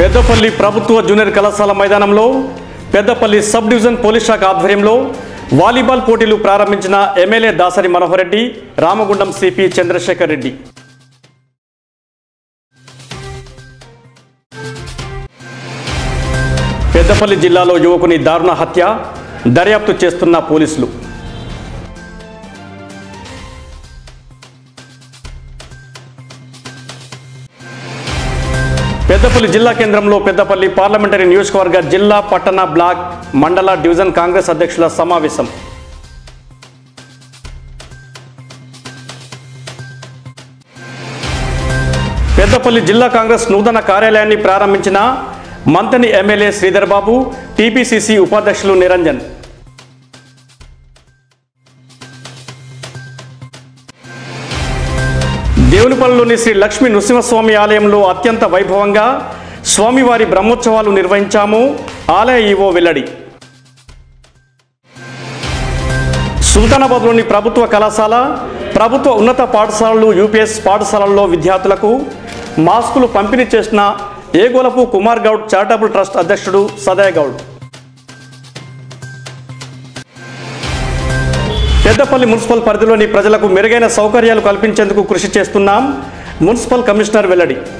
పెద్దపల్లి ప్రభుత్వ జూనియర్ కళాశాల మైదానంలో పెద్దపల్లి సబ్ డివిజన్ పోలీస్ శాఖ ఆధ్వర్యంలో వాలీబాల్ పోటీలు ప్రారంభించిన ఎమ్మెల్యే దాసరి మనోహర్ రెడ్డి రామగుండం సిపి చంద్రశేఖర్ రెడ్డి పెద్దపల్లి జిల్లాలో యువకుని దారుణ హత్య దర్యాప్తు చేస్తున్న పోలీసులు పెద్దపల్లి జిల్లా కేంద్రంలో పెద్దపల్లి పార్లమెంటరీ నియోజకవర్గ జిల్లా పట్టణ బ్లాక్ మండల డివిజన్ కాంగ్రెస్ అధ్యక్షుల సమావేశం పెద్దపల్లి జిల్లా కాంగ్రెస్ నూతన కార్యాలయాన్ని ప్రారంభించిన మంతని ఎమ్మెల్యే శ్రీధర్ బాబు టీపీసీసీ ఉపాధ్యక్షులు నిరంజన్ దేవునిపల్లిలోని శ్రీ లక్ష్మీ నృసింహస్వామి ఆలయంలో అత్యంత వైభవంగా స్వామివారి బ్రహ్మోత్సవాలు నిర్వహించాము ఆలయ ఈవో వెల్లడి సుల్తానాబాద్లోని ప్రభుత్వ కళాశాల ప్రభుత్వ ఉన్నత పాఠశాలలు యూపీఎస్ పాఠశాలల్లో విద్యార్థులకు మాస్కులు పంపిణీ చేసిన ఏగోలపు కుమార్ గౌడ్ చారిటబుల్ ట్రస్ట్ అధ్యక్షుడు సదయ్ గౌడ్ పెద్దపల్లి మున్సిపల్ పరిధిలోని ప్రజలకు మెరుగైన సౌకర్యాలు కల్పించేందుకు కృషి చేస్తున్నాం మున్సిపల్ కమిషనర్ వెల్లడి